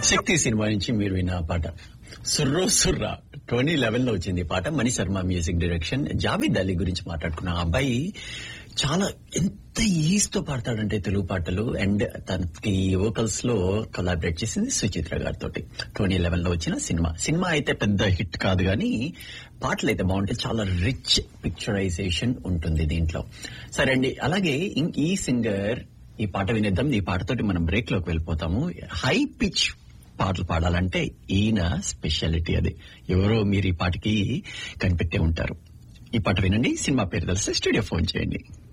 శక్తి cinema నుంచి మీరు విన్న ఆ పాట సుర్రో సుర్రా ట్వంటీ లెవెన్ లో వచ్చింది ఈ పాట మణి శర్మ మ్యూజిక్ డైరెక్షన్ జావేద్ అలీ గురించి మాట్లాడుకున్న ఆ అబ్బాయి చాలా ఎంత ఈజ్ తో పాడతాడంటే తెలుగు పాటలు అండ్ తనకి వోకల్స్ లో కొలాబరేట్ చేసింది సుచిత్ర గారితో ట్వంటీ లెవెన్ లో వచ్చిన సినిమా సినిమా అయితే పెద్ద హిట్ కాదు కానీ పాటలు అయితే బాగుంటాయి చాలా రిచ్ పిక్చరైజేషన్ ఉంటుంది దీంట్లో సరే అండి అలాగే ఇం- ఈ సింగర్ ఈ పాట వినేద్దాం ఈ పాటతోటి మనం బ్రేక్ లోకి వెళ్ళిపోతాము హై పిచ్ పాటలు పాడాలంటే ఈయన స్పెషాలిటీ అది ఎవరో మీరు ఈ పాటకి కనిపెట్టే ఉంటారు ఈ పాట వినండి సినిమా పేరు తెలిస్తే స్టూడియో ఫోన్ చేయండి